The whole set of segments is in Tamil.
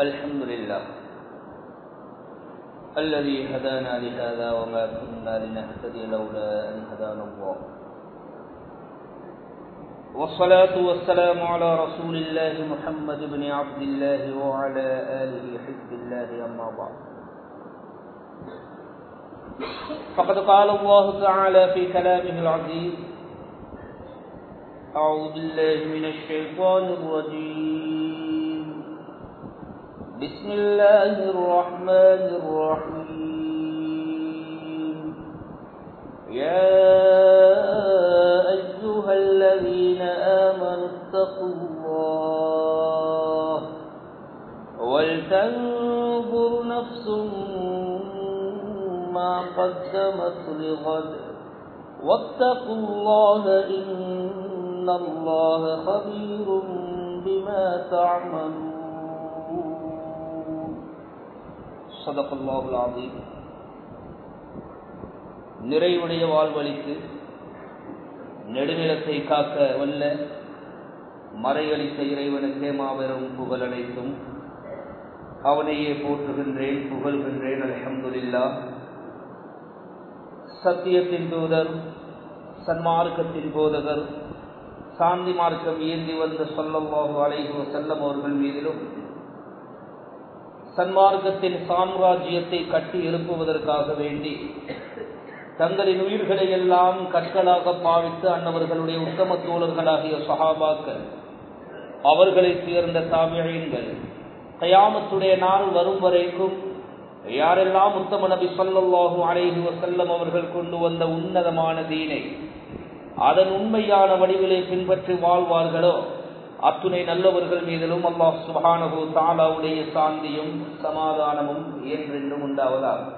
الحمد لله الذي هدانا لهذا وما كنا لنهتدي لولا أن هدانا الله والصلاة والسلام على رسول الله محمد بن عبد الله وعلى آله حزب الله أما بعد فقد قال الله تعالى في كلامه العزيز أعوذ بالله من الشيطان الرجيم بسم الله الرحمن الرحيم يا أيها الذين آمنوا اتقوا الله ولتنظر نفس ما قدمت لغد واتقوا الله إن الله خبير بما تعملون صدق الله العظيم நிறைவுடைய வாழ்வழித்து நெடுநிலத்தை காக்க வல்ல மறையளித்த இறைவனுக்கே மாபெரும் புகழ் அனைத்தும் அவனையே போற்றுகின்றேன் புகழ்கின்றேன் அலமதுல்லா சத்தியத்தின் தூதர் சன்மார்க்கத்தின் போதகர் சாந்தி மார்க்கம் இயந்தி வந்த சொல்லல்லாஹு அலைஹு செல்லம் அவர்கள் மீதிலும் சன்மார்க்கத்தின் சாம்ராஜ்யத்தை கட்டி எழுப்புவதற்காக வேண்டி தங்களின் உயிர்களை எல்லாம் கற்களாக பாவித்து அன்னவர்களுடைய உத்தம தோழர்களாகிய சகாபாக்கள் அவர்களை சேர்ந்த தாமியங்கள் கயாமத்துடைய நாள் வரும் வரைக்கும் யாரெல்லாம் உத்தம நபி சொல்லல்லாஹு அலைஹி வசல்லம் அவர்கள் கொண்டு வந்த உன்னதமான தீனை அதன் உண்மையான வடிவிலே பின்பற்றி வாழ்வார்களோ அத்துணை நல்லவர்கள் மீதிலும் அல்லாஹ் சுபானகு தாலாவுடைய சாந்தியும் சமாதானமும் என்றென்றும் உண்டாவதாகும்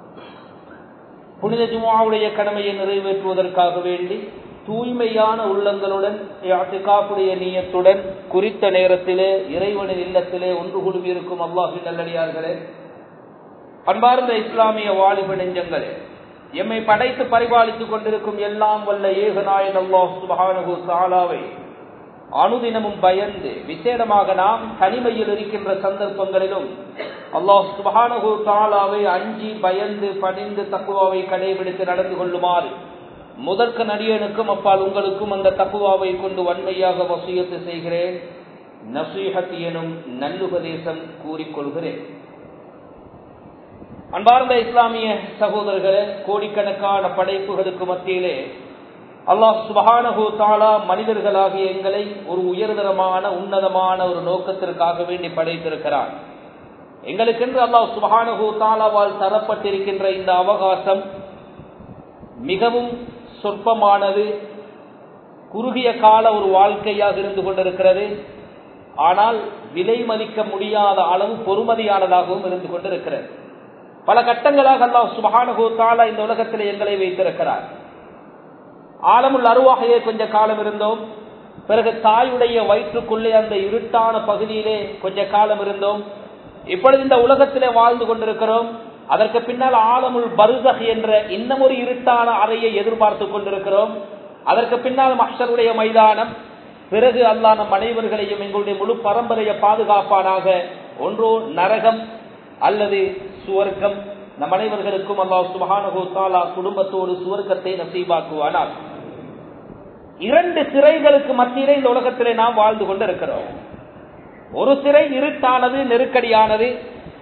புனித ஜுமாவுடைய கடமையை நிறைவேற்றுவதற்காக வேண்டி தூய்மையான உள்ளங்களுடன் காப்புடைய நீயத்துடன் குறித்த நேரத்திலே இறைவனின் இல்லத்திலே ஒன்று குழுமியிருக்கும் அல்லாஹின் நல்லடியார்களே அன்பார்ந்த இஸ்லாமிய வாலிப நெஞ்சங்களே எம்மை படைத்து பரிபாலித்துக் கொண்டிருக்கும் எல்லாம் வல்ல ஏகநாயன் அல்லாஹ் சுபஹானகு சாலாவை அனுதினமும் பயந்து விசேடமாக நாம் தனிமையில் இருக்கின்ற சந்தர்ப்பங்களிலும் அல்லாஹ் சுபஹானகு தாலாவை அஞ்சி பயந்து பணிந்து தக்குவாவை கடைபிடித்து நடந்து கொள்ளுமாறு முதற்க நடிகனுக்கும் அப்பால் உங்களுக்கும் அந்த தக்குவாவை கொண்டு வன்மையாக வசியத்து செய்கிறேன் நசீஹத் எனும் நல்லுபதேசம் கூறிக்கொள்கிறேன் அன்பார்ந்த இஸ்லாமிய சகோதரர்களே கோடிக்கணக்கான படைப்புகளுக்கு மத்தியிலே அல்லாஹ் சுபஹானஹூ தாலா மனிதர்களாகிய எங்களை ஒரு உயர்தரமான உன்னதமான ஒரு நோக்கத்திற்காக வேண்டி படைத்திருக்கிறார் எங்களுக்கென்று அல்லாஹ் சுபஹானஹூ தாலாவால் தரப்பட்டிருக்கின்ற இந்த அவகாசம் மிகவும் சொற்பமானது குறுகிய கால ஒரு வாழ்க்கையாக இருந்து கொண்டிருக்கிறது ஆனால் விலை மதிக்க முடியாத அளவு பொறுமதியானதாகவும் இருந்து கொண்டிருக்கிறது பல கட்டங்களாக அல்லாஹ் சுபஹானஹூ தாலா இந்த உலகத்தில் எங்களை வைத்திருக்கிறார் ஆழமுள்ள அருவாகையே கொஞ்ச காலம் இருந்தோம் பிறகு தாயுடைய வயிற்றுக்குள்ளே அந்த இருட்டான பகுதியிலே கொஞ்ச காலம் இருந்தோம் இப்பொழுது இந்த உலகத்திலே வாழ்ந்து கொண்டிருக்கிறோம் அதற்கு பின்னால் ஆழமுள் பருதக் என்ற இன்னும் ஒரு இருட்டான அறையை எதிர்பார்த்து கொண்டிருக்கிறோம் அதற்கு பின்னால் மஷருடைய மைதானம் பிறகு அல்லா நம் அனைவர்களையும் எங்களுடைய முழு பரம்பரையை பாதுகாப்பானாக ஒன்றோ நரகம் அல்லது சுவர்க்கம் நம் அனைவர்களுக்கும் அல்லாஹ் சுபஹானஹு தாலா குடும்பத்தோடு சுவர்க்கத்தை நசீபாக்குவானால் இரண்டு சிறைகளுக்கு மத்தியிலே இந்த உலகத்திலே நாம் வாழ்ந்து கொண்டு இருக்கிறோம் ஒரு சிறை இருட்டானது நெருக்கடியானது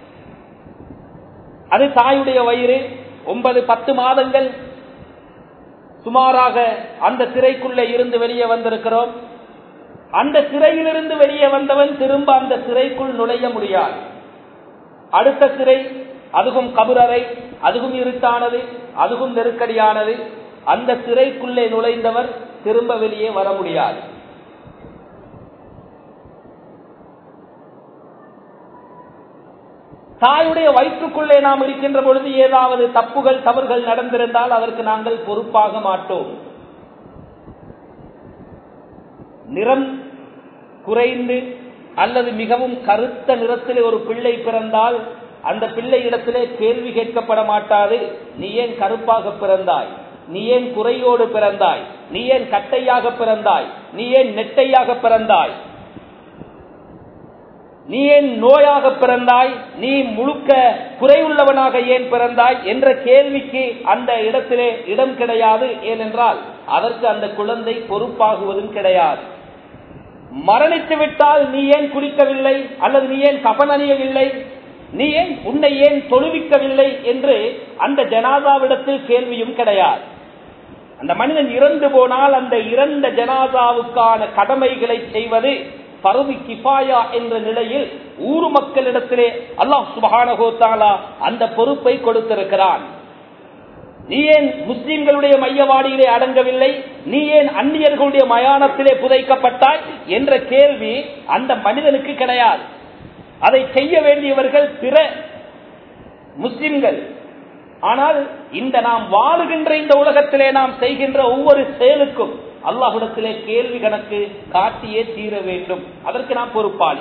அது தாயுடைய வயிறு ஒன்பது பத்து மாதங்கள் சுமாராக அந்த சிறைக்குள்ளே இருந்து வெளியே வந்திருக்கிறோம் அந்த சிறையிலிருந்து வெளியே வந்தவன் திரும்ப அந்த சிறைக்குள் நுழைய முடியாது அடுத்த சிறை அதுவும் கபுரறை அதுவும் இருட்டானது அதுவும் நெருக்கடியானது அந்த சிறைக்குள்ளே நுழைந்தவர் திரும்ப வெளியே வர முடியாது தாயுடைய வயிற்றுக்குள்ளே நாம் இருக்கின்ற பொழுது ஏதாவது தப்புகள் தவறுகள் நடந்திருந்தால் அதற்கு நாங்கள் பொறுப்பாக மாட்டோம் நிறம் குறைந்து அல்லது மிகவும் கருத்த நிறத்திலே ஒரு பிள்ளை பிறந்தால் அந்த பிள்ளை இடத்திலே கேள்வி கேட்கப்பட மாட்டாது நீ ஏன் கருப்பாக பிறந்தாய் நீ ஏன் குறையோடு பிறந்தாய் நீ ஏன் கட்டையாக பிறந்தாய் நீ ஏன் நெட்டையாக பிறந்தாய் நீ ஏன் நோயாக பிறந்தாய் நீ முழுக்க குறையுள்ளவனாக ஏன் பிறந்தாய் என்ற கேள்விக்கு அந்த இடத்திலே இடம் கிடையாது ஏனென்றால் அதற்கு அந்த குழந்தை பொறுப்பாகுவதும் கிடையாது மரணித்து விட்டால் நீ ஏன் குளிக்கவில்லை அல்லது நீ ஏன் கபன் அணியவில்லை நீ ஏன் உன்னை ஏன் தொழுவிக்கவில்லை என்று அந்த ஜனாதாவிடத்தில் கேள்வியும் கிடையாது அந்த மனிதன் இறந்து போனால் அந்த இறந்த ஜனாதாவுக்கான கடமைகளை செய்வது பருவி கிஃபாயா என்ற நிலையில் ஊர் மக்களிடத்திலே அல்லாஹ் சுபஹானகோத்தாலா அந்த பொறுப்பை கொடுத்திருக்கிறான் நீ ஏன் முஸ்லிம்களுடைய மையவாடியிலே அடங்கவில்லை நீ ஏன் அந்நியர்களுடைய மயானத்திலே புதைக்கப்பட்டாய் என்ற கேள்வி அந்த மனிதனுக்கு கிடையாது அதை செய்ய வேண்டியவர்கள் பிற முஸ்லிம்கள் ஆனால் இந்த நாம் வாழுகின்ற இந்த உலகத்திலே நாம் செய்கின்ற ஒவ்வொரு செயலுக்கும் அல்லாஹுடத்திலே கேள்வி கணக்கு காட்டியே தீர வேண்டும் அதற்கு நாம் பொறுப்பாளி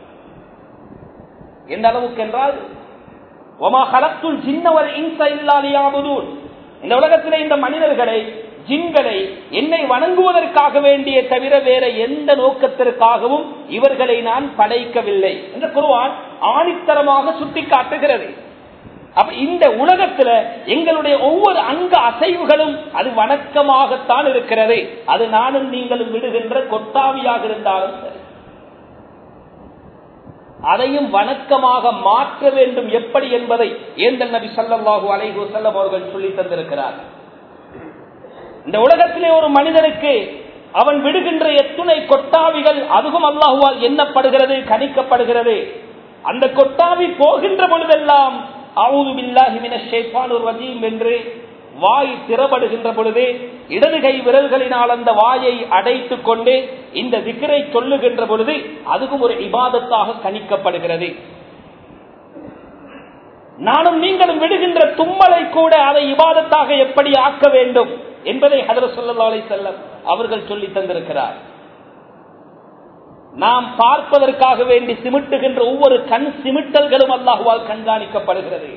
எந்த அளவுக்கு என்றால் ஒமா ஹலத்துல் ஜின்னவர் இன்ச இல்லாலியாபுதூன் இந்த உலகத்திலே இந்த மனிதர்களை ஜின்களை என்னை வணங்குவதற்காக வேண்டிய தவிர வேற எந்த நோக்கத்திற்காகவும் இவர்களை நான் படைக்கவில்லை என்று குருவான் ஆணித்தரமாக சுட்டிக்காட்டுகிறது அப்ப இந்த உலகத்துல எங்களுடைய ஒவ்வொரு அங்க அசைவுகளும் அது வணக்கமாகத்தான் இருக்கிறது அது நானும் நீங்களும் விடுகின்ற கொட்டாவியாக இருந்தாலும் சரி அதையும் வணக்கமாக மாற்ற வேண்டும் எப்படி என்பதை ஏந்தல் நபி சல்லாஹூ அலைஹு செல்லம் அவர்கள் சொல்லி தந்திருக்கிறார் இந்த உலகத்திலே ஒரு மனிதனுக்கு அவன் விடுகின்ற எத்துணை கொட்டாவிகள் அதுவும் அல்லாஹுவால் எண்ணப்படுகிறது கணிக்கப்படுகிறது அந்த கொட்டாவி போகின்ற பொழுதெல்லாம் அவுது பில்லாஹி மினஷ் ஷைத்தானிர் ரஜீம் என்று வாய் திறப்படுகின்ற பொழுது இடது கை விரல்களினால் அந்த வாயை அடைத்துக் கொண்டு இந்த திக்கரை சொல்லுகின்ற பொழுது அதுவும் ஒரு இபாதத்தாக கணிக்கப்படுகிறது நானும் நீங்களும் விடுகின்ற தும்மலை கூட அதை இபாதத்தாக எப்படி ஆக்க வேண்டும் என்பதை ஹதர சொல்லி செல்லம் அவர்கள் சொல்லி தந்திருக்கிறார் நாம் பார்ப்பதற்காக வேண்டி சிமிட்டுகின்ற ஒவ்வொரு கண் சிமிட்டல்களும் அல்லாஹுவால் கண்காணிக்கப்படுகிறது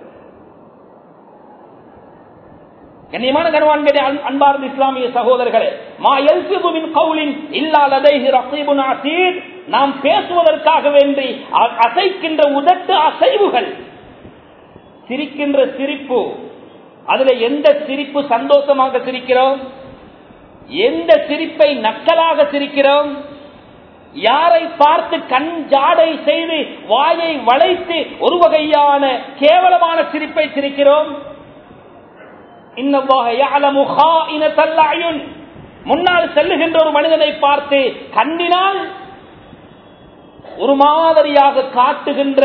கண்ணியமான கனவான்களே அன்பார்ந்த இஸ்லாமிய சகோதரர்களே மா எல்சிபுவின் கவுலின் இல்லாததைஹி ரசீபுன் அசீர் நாம் பேசுவதற்காக வேண்டி அசைக்கின்ற உதட்டு அசைவுகள் சிரிக்கின்ற சிரிப்பு அதுல எந்த சிரிப்பு சந்தோஷமாக சிரிக்கிறோம் எந்த சிரிப்பை நக்கலாக சிரிக்கிறோம் யாரை பார்த்து கண் ஜாடை செய்து வாயை வளைத்து ஒரு வகையான கேவலமான சிரிப்பை சிரிக்கிறோம் முன்னால் செல்லுகின்ற ஒரு மனிதனை பார்த்து கண்ணினால் ஒரு மாதிரியாக காட்டுகின்ற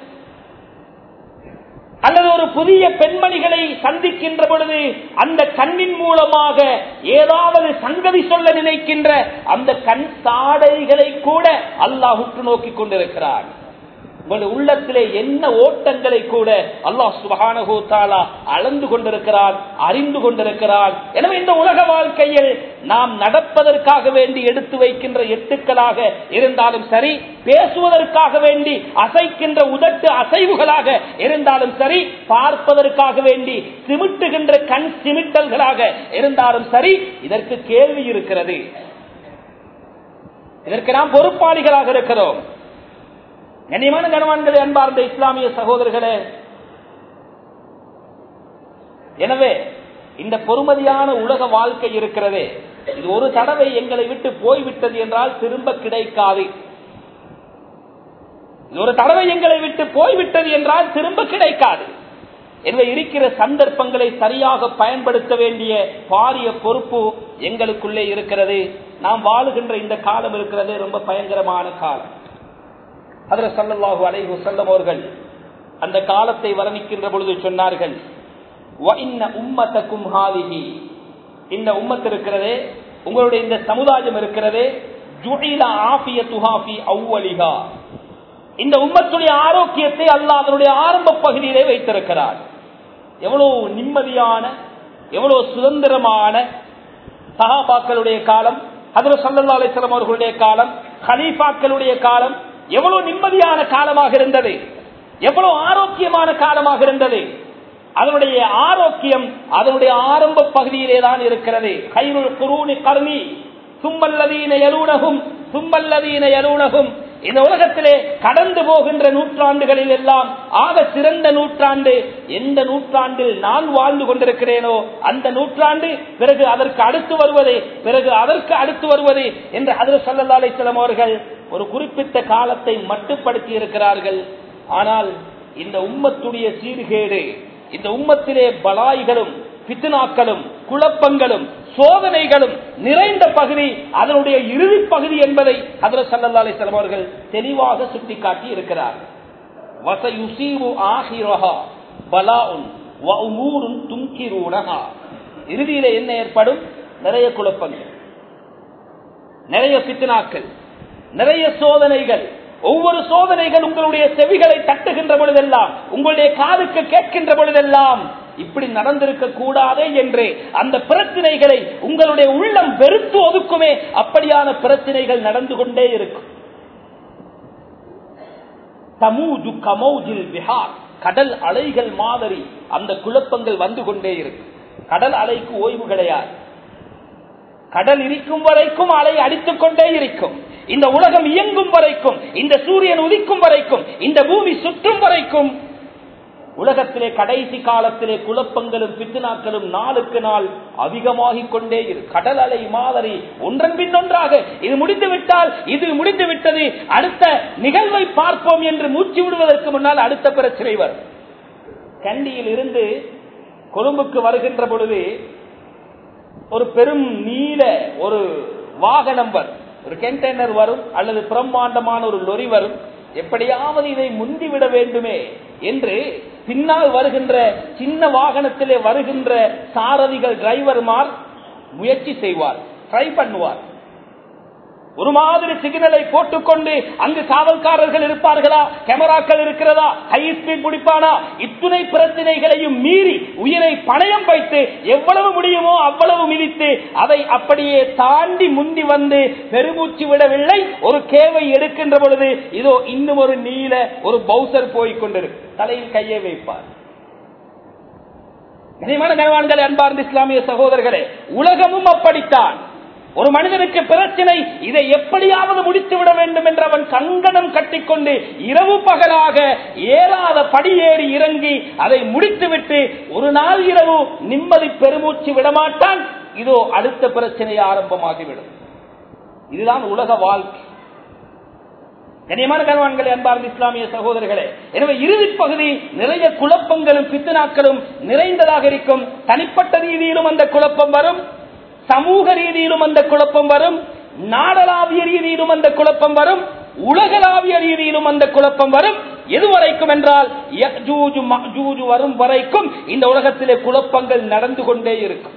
அல்லது ஒரு புதிய பெண்மணிகளை சந்திக்கின்ற பொழுது அந்த கண்ணின் மூலமாக ஏதாவது சங்கதி சொல்ல நினைக்கின்ற அந்த கண் சாடைகளை கூட அல்லாஹ் உற்று நோக்கி கொண்டிருக்கிறார் உங்களுடைய உள்ளத்திலே என்ன ஓட்டங்களை கூட அல்லாஹ் சுபஹானஹு தாலா அளந்து கொண்டிருக்கிறான் அறிந்து கொண்டிருக்கிறான் எனவே இந்த உலக வாழ்க்கையில் நாம் நடப்பதற்காக வேண்டி எடுத்து வைக்கின்ற எட்டுக்களாக இருந்தாலும் சரி பேசுவதற்காக வேண்டி அசைக்கின்ற உதட்டு அசைவுகளாக இருந்தாலும் சரி பார்ப்பதற்காக வேண்டி சிமிட்டுகின்ற கண் சிமிட்டல்களாக இருந்தாலும் சரி இதற்கு கேள்வி இருக்கிறது இதற்கு நாம் பொறுப்பாளிகளாக இருக்கிறோம் கண்ணியமான கனவான்களே அன்பார்ந்த இஸ்லாமிய சகோதரர்களே எனவே இந்த பொறுமதியான உலக வாழ்க்கை இருக்கிறதே இது ஒரு தடவை எங்களை விட்டு போய்விட்டது என்றால் திரும்ப கிடைக்காது இது ஒரு தடவை எங்களை விட்டு போய்விட்டது என்றால் திரும்ப கிடைக்காது எனவே இருக்கிற சந்தர்ப்பங்களை சரியாக பயன்படுத்த வேண்டிய பாரிய பொறுப்பு எங்களுக்குள்ளே இருக்கிறது நாம் வாழுகின்ற இந்த காலம் இருக்கிறது ரொம்ப பயங்கரமான காலம் அதில் சல்லல்லாஹு அலைஹு செல்லம் அவர்கள் அந்த காலத்தை வர்ணிக்கின்ற பொழுது சொன்னார்கள் உம்மத்தக்கும் ஹாதிஹி இந்த உம்மத் இருக்கிறதே உங்களுடைய இந்த சமுதாயம் இருக்கிறதே ஜுடில ஆபிய துஹாபி அவ்வலிகா இந்த உம்மத்துடைய ஆரோக்கியத்தை அல்லாஹ் அதனுடைய ஆரம்ப பகுதியிலே வைத்திருக்கிறார் எவ்வளவு நிம்மதியான எவ்வளவு சுதந்திரமான சகாபாக்களுடைய காலம் அதில் சல்லா அலிஸ்லாம் அவர்களுடைய காலம் ஹலீஃபாக்களுடைய காலம் எவ்வளவு நிம்மதியான காலமாக இருந்தது எவ்வளவு ஆரோக்கியமான காலமாக இருந்தது அதனுடைய ஆரோக்கியம் அதனுடைய ஆரம்ப பகுதியிலே தான் இருக்கிறது கைருள் குருணி கருணி சும்மல்லதீன எலூனகும் சும்மல்லதீன எலூனகும் இந்த உலகத்திலே கடந்து போகின்ற நூற்றாண்டுகளில் எல்லாம் ஆக சிறந்த நூற்றாண்டு எந்த நூற்றாண்டில் நான் வாழ்ந்து கொண்டிருக்கிறேனோ அந்த நூற்றாண்டு பிறகு அதற்கு அடுத்து வருவது பிறகு அதற்கு அடுத்து வருவது என்று அதில் சல்லா அலிஸ்லாம் அவர்கள் ஒரு குறிப்பிட்ட காலத்தை மட்டுப்படுத்தி இருக்கிறார்கள் ஆனால் இந்த உம்மத்துடைய சீர்கேடு இந்த உம்மத்திலே பலாய்களும் பித்னாக்களும் குழப்பங்களும் சோதனைகளும் நிறைந்த பகுதி அதனுடைய இறுதி பகுதி என்பதை அதில் சல்லா அலிஸ்லாம் அவர்கள் தெளிவாக சுட்டிக்காட்டி இருக்கிறார் வசயுசீவு ஆஹிரஹா பலாஉன் வஉமூருன் துன்கிரூனஹா இறுதியில என்ன ஏற்படும் நிறைய குழப்பங்கள் நிறைய பித்னாக்கள் நிறைய சோதனைகள் ஒவ்வொரு சோதனைகள் உங்களுடைய செவிகளை தட்டுகின்ற பொழுதெல்லாம் உங்களுடைய காதுக்கு கேட்கின்ற பொழுதெல்லாம் இப்படி நடந்திருக்க கூடாதே என்று அந்த பிரச்சனைகளை உங்களுடைய உள்ளம் வெறுத்து ஒதுக்குமே அப்படியான பிரச்சனைகள் நடந்து கொண்டே இருக்கும் தமூஜு கமௌஜில் விஹார் கடல் அலைகள் மாதிரி அந்த குழப்பங்கள் வந்து கொண்டே இருக்கும் கடல் அலைக்கு ஓய்வு கிடையாது கடல் இருக்கும் வரைக்கும் அலை அடித்துக் கொண்டே இருக்கும் இந்த உலகம் இயங்கும் வரைக்கும் இந்த சூரியன் உதிக்கும் வரைக்கும் இந்த பூமி சுற்றும் வரைக்கும் உலகத்திலே கடைசி காலத்திலே குழப்பங்களும் பித்துனாக்களும் நாளுக்கு நாள் அதிகமாகிக் கொண்டே இரு கடல் அலை மாதிரி ஒன்றன் பின் ஒன்றாக இது முடிந்து விட்டால் இது முடிந்து விட்டது அடுத்த நிகழ்வை பார்ப்போம் என்று மூச்சு விடுவதற்கு முன்னால் அடுத்த பிரச்சனை வரும் கண்டியில் இருந்து கொழும்புக்கு வருகின்ற பொழுது ஒரு பெரும் நீல ஒரு வாகனம் வரும் ஒரு கண்டெய்னர் வரும் அல்லது பிரம்மாண்டமான ஒரு லொரி வரும் எப்படியாவது இதை முந்திவிட வேண்டுமே என்று பின்னால் வருகின்ற சின்ன வாகனத்திலே வருகின்ற சாரதிகள் டிரைவர்மார் முயற்சி செய்வார் ட்ரை பண்ணுவார் ஒரு மாதிரி சிக்னலை போட்டுக்கொண்டு அங்கு காவல்காரர்கள் இருப்பார்களா கேமராக்கள் இருக்கிறதா ஹை ஸ்பீட் பிடிப்பானா இத்துணை பிரச்சனைகளையும் மீறி உயிரை பணயம் வைத்து எவ்வளவு முடியுமோ அவ்வளவு மிதித்து அதை அப்படியே தாண்டி முந்தி வந்து பெருமூச்சு விடவில்லை ஒரு கேவை எடுக்கின்ற பொழுது இதோ இன்னும் ஒரு நீல ஒரு பவுசர் போய் கொண்டிருக்கு தலையில் கையை வைப்பார் கனிமான கனவான்கள் அன்பார்ந்த இஸ்லாமிய சகோதரர்களே உலகமும் அப்படித்தான் ஒரு மனிதனுக்கு பிரச்சனை இதை எப்படியாவது முடித்து விட வேண்டும் என்று அவன் கங்கணம் கட்டிக்கொண்டு இரவு பகலாக ஏறாத படியேறி இறங்கி அதை முடித்துவிட்டு ஒரு நாள் இரவு நிம்மதி பெருமூச்சு விடமாட்டான் இதோ அடுத்த பிரச்சனை ஆரம்பமாகிவிடும் இதுதான் உலக வாழ்க்கை கனியமான கனவான்களே அன்பார்ந்த இஸ்லாமிய சகோதரர்களே எனவே இறுதி பகுதி நிறைய குழப்பங்களும் பித்தனாக்களும் நிறைந்ததாக இருக்கும் தனிப்பட்ட ரீதியிலும் அந்த குழப்பம் வரும் சமூக ரீதியிலும் அந்த குழப்பம் வரும் நாடளாவிய ரீதியிலும் அந்த குழப்பம் வரும் உலகளாவிய ரீதியிலும் அந்த குழப்பம் வரும் எதுவரைக்கும் என்றால் யஜூஜு மஜூஜு வரும் வரைக்கும் இந்த உலகத்திலே குழப்பங்கள் நடந்து கொண்டே இருக்கும்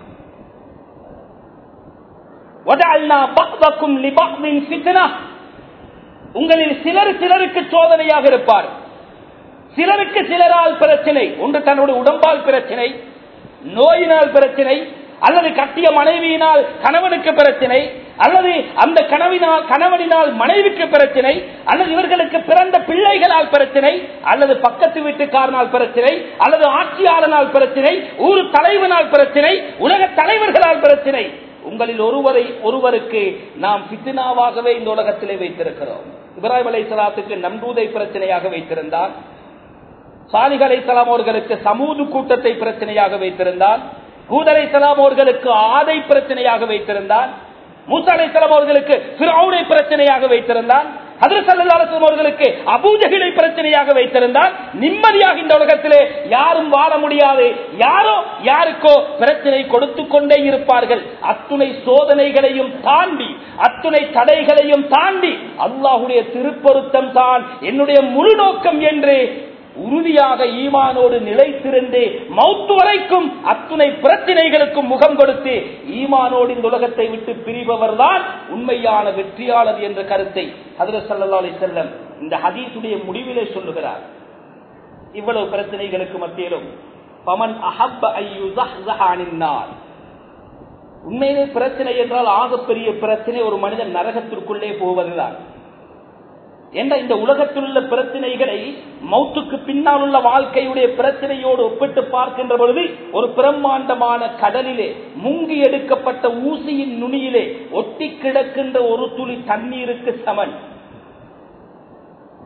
وَجَعَلْنَا بَعْضَكُمْ لِبَعْضٍ فِتْنَةً உங்களில் சிலர் சிலருக்கு சோதனையாக இருப்பார் சிலருக்கு சிலரால் பிரச்சனை ஒன்று தன்னுடைய உடம்பால் பிரச்சனை நோயினால் பிரச்சனை அல்லது கட்டிய மனைவியினால் கணவனுக்கு பிரச்சனை அல்லது அந்த கனவினால் கணவனினால் மனைவிக்கு பிரச்சனை அல்லது இவர்களுக்கு பிறந்த பிள்ளைகளால் பிரச்சனை அல்லது பக்கத்து வீட்டுக்காரனால் பிரச்சனை அல்லது ஆட்சியாளனால் பிரச்சனை ஊர் தலைவனால் பிரச்சனை உலக தலைவர்களால் பிரச்சனை உங்களில் ஒருவரை ஒருவருக்கு நாம் பித்தினாவாகவே இந்த உலகத்திலே வைத்திருக்கிறோம் இப்ராஹிம் அலை சலாத்துக்கு நம்பூதை பிரச்சனையாக வைத்திருந்தார் சாலிக் அலை சலாம் அவர்களுக்கு சமூது கூட்டத்தை பிரச்சனையாக வைத்திருந்தார் ஹூத் அலை சலாம் அவர்களுக்கு ஆதை பிரச்சனையாக வைத்திருந்தார் மூசா அலை சலாம் அவர்களுக்கு பிரச்சனையாக பிரச்சனையாக வைத்திருந்தான் அவர்களுக்கு அபூஜகிலை பிரச்சனையாக வைத்திருந்தால் நிம்மதியாக இந்த உலகத்திலே யாரும் வாழ முடியாது யாரோ யாருக்கோ பிரச்சனை கொடுத்து கொண்டே இருப்பார்கள் அத்துணை சோதனைகளையும் தாண்டி அத்துணை தடைகளையும் தாண்டி அல்லாஹுடைய திருப்பொருத்தம் தான் என்னுடைய முழு நோக்கம் என்று உறுதியாக ஈமானோடு நிலைத்திருந்து மௌத்து வரைக்கும் அத்துணை பிரச்சனைகளுக்கும் முகம் கொடுத்து ஈமானோடு இந்த உலகத்தை விட்டு பிரிபவர் தான் உண்மையான வெற்றியாளர் என்ற கருத்தை ஹதரத் சல்லா அலி செல்லம் இந்த ஹதீசுடைய முடிவிலே சொல்லுகிறார் இவ்வளவு பிரச்சனைகளுக்கு மத்தியிலும் பமன் அஹப்ப ஐயுசார் உண்மையிலே பிரச்சனை என்றால் ஆகப்பெரிய பிரச்சனை ஒரு மனிதன் நரகத்திற்குள்ளே போவதுதான் என்ற இந்த உலகத்தில் உள்ள பிரச்சனைகளை மௌத்துக்கு பின்னால் உள்ள வாழ்க்கையுடைய பிரச்சனையோடு ஒப்பிட்டு பார்க்கின்ற பொழுது ஒரு பிரம்மாண்டமான கடலிலே முங்கி எடுக்கப்பட்ட ஊசியின் நுனியிலே ஒட்டி கிடக்கின்ற ஒரு துளி தண்ணீருக்கு சமன்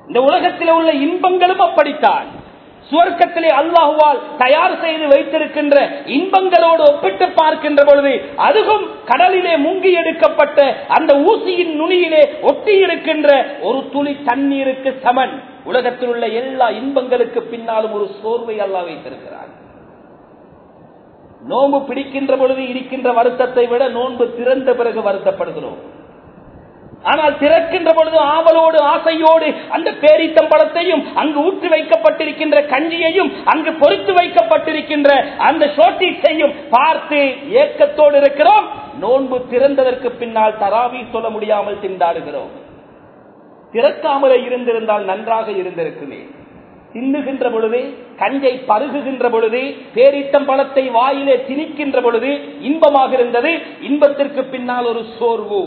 இந்த உலகத்தில் உள்ள இன்பங்களும் அப்படித்தான் சுவர்க்கத்திலே அல்லாஹுவால் தயார் செய்து வைத்திருக்கின்ற இன்பங்களோடு ஒப்பிட்டு பார்க்கின்ற பொழுது அதுவும் கடலிலே முங்கி எடுக்கப்பட்ட அந்த ஊசியின் நுனியிலே ஒட்டி இருக்கின்ற ஒரு துளி தண்ணீருக்கு சமன் உலகத்தில் உள்ள எல்லா இன்பங்களுக்கு பின்னாலும் ஒரு சோர்வை அல்லா வைத்திருக்கிறார் நோன்பு பிடிக்கின்ற பொழுது இருக்கின்ற வருத்தத்தை விட நோன்பு திறந்த பிறகு வருத்தப்படுகிறோம் ஆனால் திறக்கின்ற பொழுது ஆவலோடு ஆசையோடு அந்த பேரித்தம்பழத்தையும் அங்கு ஊற்றி வைக்கப்பட்டிருக்கின்ற கஞ்சியையும் அங்கு பொறித்து வைக்கப்பட்டிருக்கின்ற அந்த ஷோட்டீஸையும் பார்த்து ஏக்கத்தோடு இருக்கிறோம் நோன்பு திறந்ததற்கு பின்னால் தராவி சொல்ல முடியாமல் திண்டாடுகிறோம் திறக்காமலே இருந்திருந்தால் நன்றாக இருந்திருக்குமே தின்னுகின்ற பொழுது கஞ்சை பருகுகின்ற பொழுது பேரிட்டம் பழத்தை வாயிலே திணிக்கின்ற பொழுது இன்பமாக இருந்தது இன்பத்திற்கு பின்னால் ஒரு சோர்வு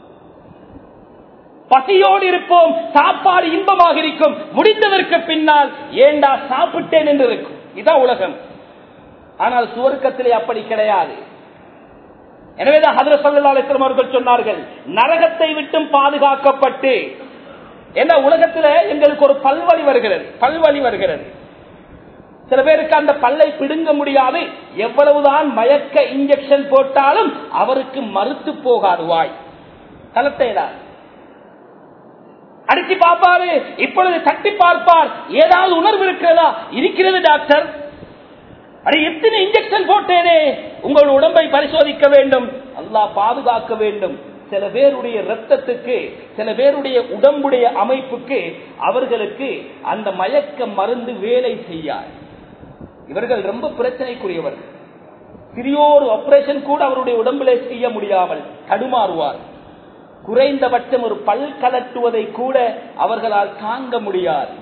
பசியோடு இருப்போம் சாப்பாடு இன்பமாக இருக்கும் முடிந்ததற்கு பின்னால் ஏண்டா சாப்பிட்டேன் என்று இருக்கும் இதான் உலகம் ஆனால் சுவர்க்கத்திலே அப்படி கிடையாது எனவேதான் ஹதரத் சல்லா அலிஸ்லாம் அவர்கள் சொன்னார்கள் நரகத்தை விட்டும் பாதுகாக்கப்பட்டு என்ன உலகத்துல எங்களுக்கு ஒரு பல்வழி வருகிறது பல்வழி வருகிறது சில பேருக்கு அந்த பல்லை பிடுங்க முடியாது எவ்வளவுதான் மயக்க இன்ஜெக்ஷன் போட்டாலும் அவருக்கு மறுத்து போகாது வாய் கலத்தைதான் அடிச்சு பார்ப்பாரு இப்பொழுது தட்டி பார்ப்பார் ஏதாவது உணர்வு இருக்கிறதா இருக்கிறது டாக்டர் அடி எத்தனை இன்ஜெக்ஷன் போட்டேனே உங்கள் உடம்பை பரிசோதிக்க வேண்டும் அல்லா பாதுகாக்க வேண்டும் சில பேருடைய ரத்தத்துக்கு சில பேருடைய உடம்புடைய அமைப்புக்கு அவர்களுக்கு அந்த மயக்க மருந்து வேலை செய்யாது இவர்கள் ரொம்ப பிரச்சனைக்குரியவர்கள் சிறியோரு ஆபரேஷன் கூட அவருடைய உடம்பிலே செய்ய முடியாமல் தடுமாறுவார் குறைந்தபட்சம் ஒரு பல் கலட்டுவதை கூட அவர்களால் தாங்க முடியாது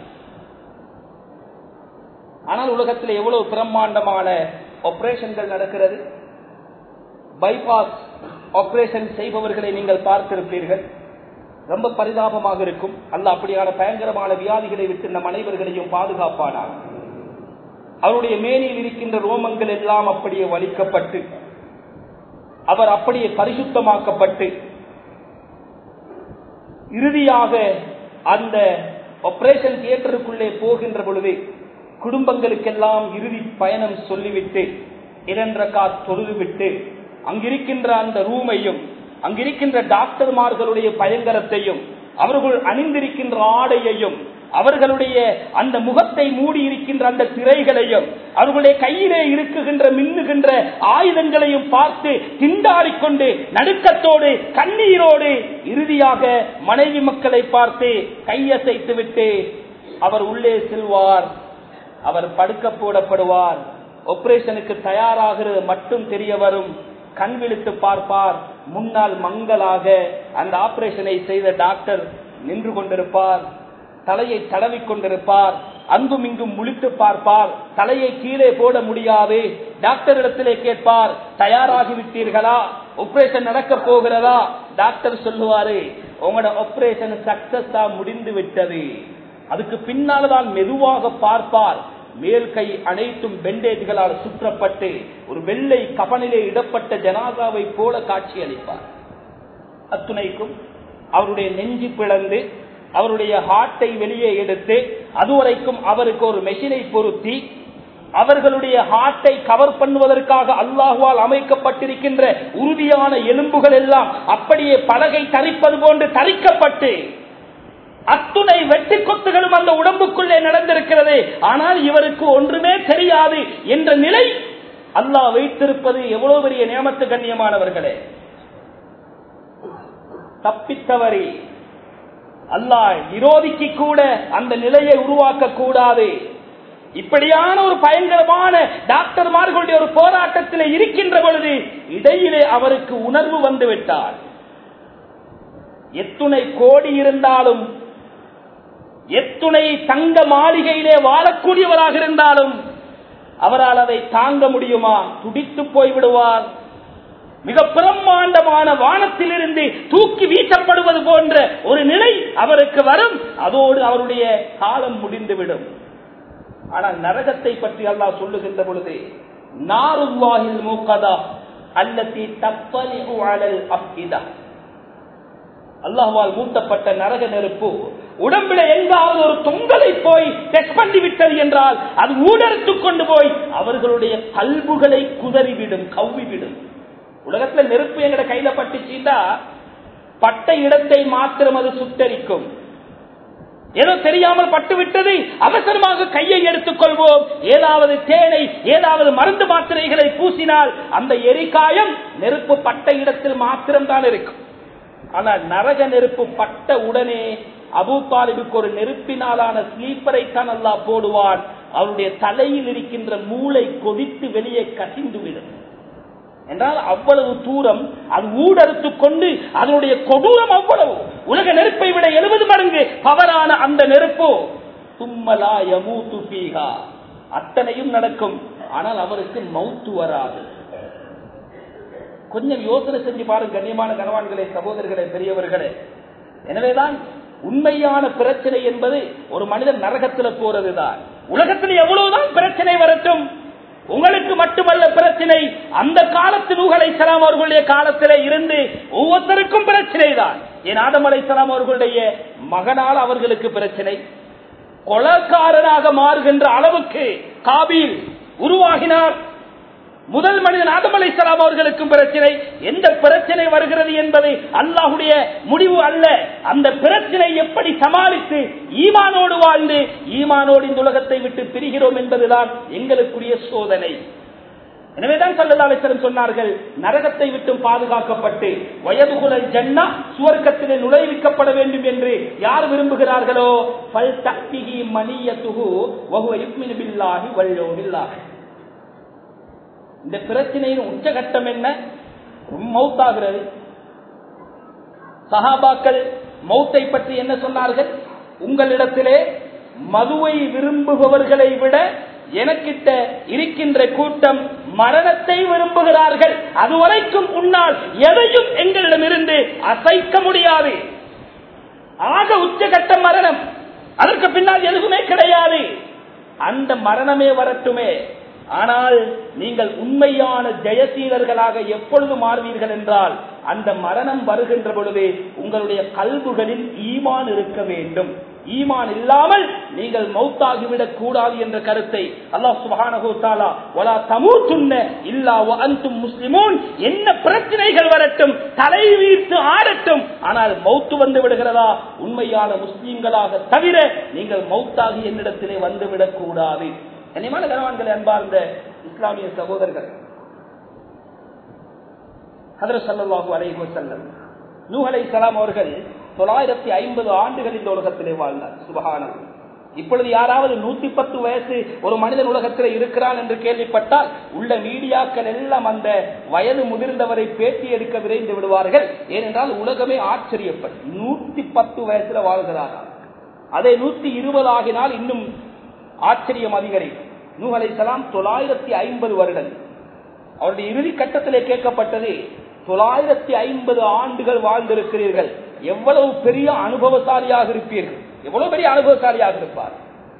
ஆனால் உலகத்தில் எவ்வளவு பிரம்மாண்டமான ஆபரேஷன்கள் நடக்கிறது பைபாஸ் ஆபரேஷன் செய்பவர்களை நீங்கள் பார்த்திருப்பீர்கள் ரொம்ப பரிதாபமாக இருக்கும் அல்ல அப்படியான பயங்கரமான வியாதிகளை விட்டு நம் அனைவர்களையும் பாதுகாப்பானார் அவருடைய மேனியில் இருக்கின்ற ரோமங்கள் எல்லாம் அப்படியே வலிக்கப்பட்டு அவர் அப்படியே பரிசுத்தமாக்கப்பட்டு இறுதியாக அந்த ஆபரேஷன் தியேட்டருக்குள்ளே போகின்ற பொழுது குடும்பங்களுக்கெல்லாம் இறுதி பயணம் சொல்லிவிட்டு இரண்டரக்கா தொழுதுவிட்டு அங்கிருக்கின்ற அந்த ரூமையும் அங்கிருக்கின்ற டாக்டர்மார்களுடைய பயங்கரத்தையும் அவர்கள் அணிந்திருக்கின்ற ஆடையையும் அவர்களுடைய அந்த முகத்தை மூடி இருக்கின்ற அந்த திரைகளையும் அவர்களுடைய கையிலே இருக்குகின்ற மின்னுகின்ற ஆயுதங்களையும் பார்த்து திண்டாடிக்கொண்டு நடுக்கத்தோடு கண்ணீரோடு இறுதியாக மனைவி மக்களை பார்த்து கையசைத்து விட்டு அவர் உள்ளே செல்வார் அவர் படுக்க போடப்படுவார் ஆபரேஷனுக்கு தயாராகிறது மட்டும் தெரிய வரும் கண் விழித்து பார்ப்பார் முன்னால் மங்களாக அந்த ஆபரேஷனை செய்த டாக்டர் நின்று கொண்டிருப்பார் தலையை தடவி கொண்டிருப்பார் அங்கும் இங்கும் முழித்து பார்ப்பார் தலையை கீழே போட முடியாது டாக்டர் இடத்திலே கேட்பார் தயாராகி விட்டீர்களா ஆபரேஷன் நடக்க போகிறதா டாக்டர் சொல்லுவாரு உங்களோட ஆபரேஷன் சக்சஸா முடிந்து விட்டது அதுக்கு பின்னால்தான் மெதுவாக பார்ப்பார் மேல் கை அனைத்தும் பெண்டேஜ்களால் சுற்றப்பட்டு ஒரு வெள்ளை கபனிலே இடப்பட்ட ஜனாதாவை போல காட்சி அளிப்பார் அத்துணைக்கும் அவருடைய நெஞ்சு பிளந்து அவருடைய ஹார்ட்டை வெளியே எடுத்து அதுவரைக்கும் அவருக்கு ஒரு மெஷினை பொருத்தி அவர்களுடைய ஹார்ட்டை கவர் பண்ணுவதற்காக அல்லாஹுவால் அமைக்கப்பட்டிருக்கின்ற உறுதியான எலும்புகள் எல்லாம் அப்படியே பலகை தரிப்பது போன்று தரிக்கப்பட்டு அத்துணை வெட்டு கொத்துகளும் அந்த உடம்புக்குள்ளே நடந்திருக்கிறது ஆனால் இவருக்கு ஒன்றுமே தெரியாது என்ற நிலை அல்லாஹ் வைத்திருப்பது எவ்வளவு பெரிய நியமத்து கண்ணியமானவர்களே தப்பித்தவரி அல்லாஹ் விரோதிக்கு கூட அந்த நிலையை உருவாக்க கூடாது இப்படியான ஒரு பயங்கரமான டாக்டர்மார்களுடைய ஒரு போராட்டத்தில் இருக்கின்ற பொழுது இடையிலே அவருக்கு உணர்வு வந்துவிட்டார் எத்துணை கோடி இருந்தாலும் எத்துணை தங்க மாளிகையிலே வாழக்கூடியவராக இருந்தாலும் அவரால் அதை தாங்க முடியுமா துடித்து போய்விடுவார் மிக பிரம்மாண்டமான வானத்திலிருந்து தூக்கி வீசப்படுவது போன்ற ஒரு நிலை அவருக்கு வரும் அதோடு அவருடைய காலம் முடிந்துவிடும் ஆனால் நரகத்தை பற்றி அல்லாஹ் சொல்லுகின்ற பொழுது நாருவாஹில் மூக்கதா அல்லத்தி தப்பலி அலல் அப்இதா அல்லாஹ்வால் மூட்டப்பட்ட நரக நெருப்பு உடம்பில எங்காவது ஒரு தொங்கலை போய் டெஸ்ட் பண்ணி விட்டது என்றால் அது ஊடறுத்துக் கொண்டு போய் அவர்களுடைய கல்புகளை குதறிவிடும் கவ்விவிடும் உலகத்துல நெருப்பு எங்கட கையில பட்டுச்சுன்னா பட்ட இடத்தை மாத்திரம் அது சுட்டரிக்கும் ஏதோ தெரியாமல் பட்டுவிட்டது அவசரமாக கையை எடுத்துக் கொள்வோம் ஏதாவது தேனை ஏதாவது மருந்து மாத்திரைகளை பூசினால் அந்த எரிகாயம் நெருப்பு பட்ட இடத்தில் மாத்திரம்தான் இருக்கும் ஆனால் நரக நெருப்பு பட்ட உடனே அபூ தாலிபுக்கு ஒரு நெருப்பினாலான ஸ்லீப்பரை தான் அல்லா போடுவான் அவருடைய தலையில் இருக்கின்ற மூளை கொதித்து வெளியே கசிந்து விடும் என்றால் அவ்வளவு தூரம் அது ஊடறுத்துக் கொண்டு அதனுடைய கொடூரம் அவ்வளவு உலக நெருப்பை விட எழுபது மடங்கு பவரான அந்த நெருப்போ தும்மலா யமூத்து பீகா அத்தனையும் நடக்கும் ஆனால் அவருக்கு மௌத்து வராது கொஞ்சம் யோசனை செஞ்சு பாருங்க கண்ணியமான கனவான்களே சகோதரர்களே பெரியவர்களே எனவேதான் உண்மையான பிரச்சனை என்பது ஒரு மனிதன் நரகத்துல போறதுதான் உலகத்தில் எவ்வளவுதான் பிரச்சனை வரட்டும் உங்களுக்கு மட்டுமல்ல பிரச்சனை அந்த காலத்து நூகலை சலாம் அவர்களுடைய காலத்திலே இருந்து ஒவ்வொருத்தருக்கும் பிரச்சனை தான் என் ஆதம் அலை சலாம் அவர்களுடைய மகனால் அவர்களுக்கு பிரச்சனை கொலக்காரனாக மாறுகின்ற அளவுக்கு காபில் உருவாகினார் முதல் மனிதன் ஆதம் அலை சலாம் அவர்களுக்கும் பிரச்சனை எந்த பிரச்சனை வருகிறது என்பது அல்லாஹுடைய முடிவு அல்ல அந்த பிரச்சனை எப்படி சமாளித்து ஈமானோடு வாழ்ந்து ஈமானோடு இந்த உலகத்தை விட்டு பிரிகிறோம் என்பதுதான் எங்களுக்குரிய சோதனை எனவேதான் சல்லல்லாசன் சொன்னார்கள் நரகத்தை விட்டும் பாதுகாக்கப்பட்டு வயதுகுல ஜன்னா சுவர்க்கத்திலே நுழைவிக்கப்பட வேண்டும் என்று யார் விரும்புகிறார்களோ பல் தக்திகி மணியத்துகு வகுவ யுக்மின் பில்லாஹி வல்லோமில்லாஹி இந்த பிரச்சனையின் உச்சகட்டம் என்ன மௌத்தாகிறது சஹாபாக்கள் மௌத்தை பற்றி என்ன சொன்னார்கள் உங்களிடத்திலே மதுவை விரும்புபவர்களை விட எனக்கிட்ட இருக்கின்ற கூட்டம் மரணத்தை விரும்புகிறார்கள் அதுவரைக்கும் உன்னால் எதையும் எங்களிடமிருந்து அசைக்க முடியாது ஆக உச்சகட்ட மரணம் அதற்கு பின்னால் எதுவுமே கிடையாது அந்த மரணமே வரட்டுமே ஆனால் நீங்கள் உண்மையான ஜெயசீலர்களாக எப்பொழுது மாறுவீர்கள் என்றால் அந்த மரணம் வருகின்ற பொழுது உங்களுடைய கல்புகளில் ஈமான் இருக்க வேண்டும் ஈமான் இல்லாமல் நீங்கள் மௌத்தாகிவிடக் கூடாது என்ற கருத்தை அல்லாஹ் சுபஹானஹு தஆலா வலா தமூத்துன்ன இல்லா வ அன்தும் முஸ்லிமூன் என்ன பிரச்சனைகள் வரட்டும் தலை வீர்த்து ஆடட்டும் ஆனால் மௌத்து வந்து விடுகிறதா உண்மையான முஸ்லிம்களாக தவிர நீங்கள் மௌத்தாகி என்னிடத்திலே வந்து விடக் கூடாது கனிமான கனவான்களை அன்பார்ந்த இஸ்லாமிய சகோதரர்கள் ஹதரத் ஸல்லல்லாஹு அலைஹி வஸல்லம் நூஹ் அலைஹிஸ்ஸலாம் அவர்கள் தொள்ளாயிரத்தி ஐம்பது ஆண்டுகள் இந்த உலகத்திலே வாழ்ந்தார் சுபகானம் இப்பொழுது யாராவது நூத்தி பத்து வயசு ஒரு மனிதன் உலகத்தில் இருக்கிறான் என்று கேள்விப்பட்டால் உள்ள மீடியாக்கள் எல்லாம் அந்த வயது முதிர்ந்தவரை பேட்டி எடுக்க விரைந்து விடுவார்கள் ஏனென்றால் உலகமே ஆச்சரியப்படும் நூத்தி பத்து வயசுல வாழ்கிறாரா அதை நூத்தி இருபது ஆகினால் இன்னும் ஆச்சரியம் அதிகரிக்கும் நூ அலைசலாம் தொள்ளாயிரத்தி ஐம்பது வருடங்கள் அவருடைய இறுதி கட்டத்திலே கேட்கப்பட்டது தொள்ளாயிரத்தி ஐம்பது ஆண்டுகள் வாழ்ந்திருக்கிறீர்கள் எவ்வளவு பெரிய அனுபவசாலியாக இருப்பீர்கள் எவ்வளவு பெரிய அனுபவசாலியாக இருப்பார்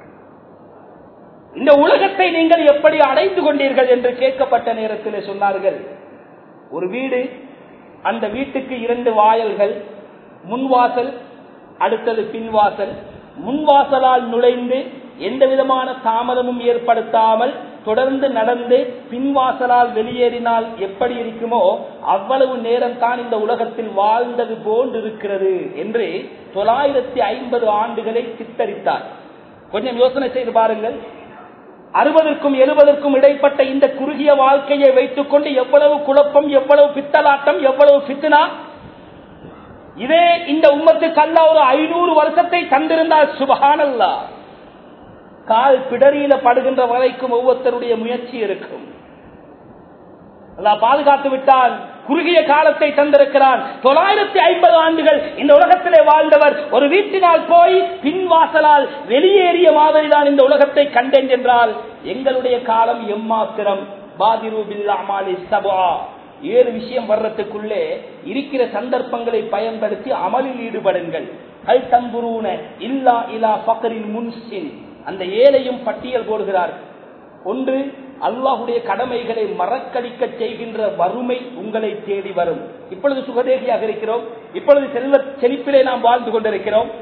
இந்த உலகத்தை நீங்கள் எப்படி அடைந்து கொண்டீர்கள் என்று கேட்கப்பட்ட நேரத்தில் சொன்னார்கள் ஒரு வீடு அந்த வீட்டுக்கு இரண்டு வாயல்கள் முன்வாசல் அடுத்தது பின்வாசல் முன்வாசலால் நுழைந்து எந்த விதமான தாமதமும் ஏற்படுத்தாமல் தொடர்ந்து நடந்து பின்வாசலால் வெளியேறினால் எப்படி இருக்குமோ அவ்வளவு நேரம் தான் இந்த உலகத்தில் வாழ்ந்தது போன்றிருக்கிறது என்று தொள்ளாயிரத்தி ஐம்பது ஆண்டுகளை சித்தரித்தார் கொஞ்சம் யோசனை செய்து பாருங்கள் அறுபதற்கும் எழுபதற்கும் இடைப்பட்ட இந்த குறுகிய வாழ்க்கையை வைத்துக் கொண்டு எவ்வளவு குழப்பம் எவ்வளவு பித்தலாட்டம் எவ்வளவு பித்தனா இதே இந்த உம்மத்துக்கு அல்ல ஒரு ஐநூறு வருஷத்தை தந்திருந்தால் சுபகானல்லா கால் பிடரியில படுகின்ற வரைக்கும் ஒவ்வொருத்தருடைய முயற்சி இருக்கும் பாதுகாத்து விட்டால் குறுகிய காலத்தை தந்திருக்கிறான் தொள்ளாயிரத்தி ஐம்பது ஆண்டுகள் இந்த உலகத்திலே வாழ்ந்தவர் ஒரு வீட்டினால் போய் பின்வாசலால் வெளியேறிய மாதிரிதான் இந்த உலகத்தை கண்டேன் என்றால் எங்களுடைய காலம் எம்மாத்திரம் பாதிரு பில்லாமாலி சபா ஏழு விஷயம் வர்றதுக்குள்ளே இருக்கிற சந்தர்ப்பங்களை பயன்படுத்தி அமலில் ஈடுபடுங்கள் அல் தம்புரூன இல்லா இலா பக்கரின் முன்சின் அந்த ஏழையும் பட்டியல் போடுகிறார் ஒன்று அல்லாஹுடைய கடமைகளை மறக்கடிக்க செய்கின்ற வறுமை உங்களை தேடி வரும் இப்பொழுது சுகதேகியாக இருக்கிறோம் இப்பொழுது செல்வ செழிப்பிலே நாம் வாழ்ந்து கொண்டிருக்கிறோம்